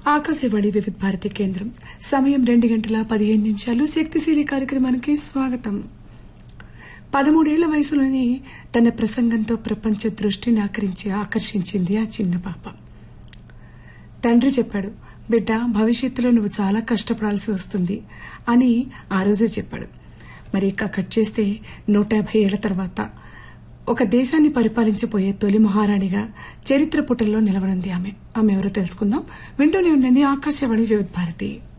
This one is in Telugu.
ఆకాశవాణి వివిధ భారతి కేంద్రం సమయం రెండు గంటల పదిహేను నిమిషాలు శక్తిశీలి కార్యక్రమానికి స్వాగతం పదమూడేళ్ల వయసులోనే తన ప్రసంగంతో ప్రపంచ దృష్టిని ఆకరించి ఆకర్షించింది ఆ చిన్న పాప తండ్రి చెప్పాడు బిడ్డ భవిష్యత్తులో నువ్వు చాలా కష్టపడాల్సి వస్తుంది అని ఆ రోజే చెప్పాడు మరి ఇక కట్ చేస్తే నూట యాభై ఏళ్ల తర్వాత ఒక దేశాన్ని పరిపాలించబోయే తొలి మహారాణిగా చరిత్ర పుటల్లో నిలవనుంది ఆమె ఆమె ఎవరో తెలుసుకుందాం వింటూనే ఉండండి ఆకాశవాణి వివిధ భారతి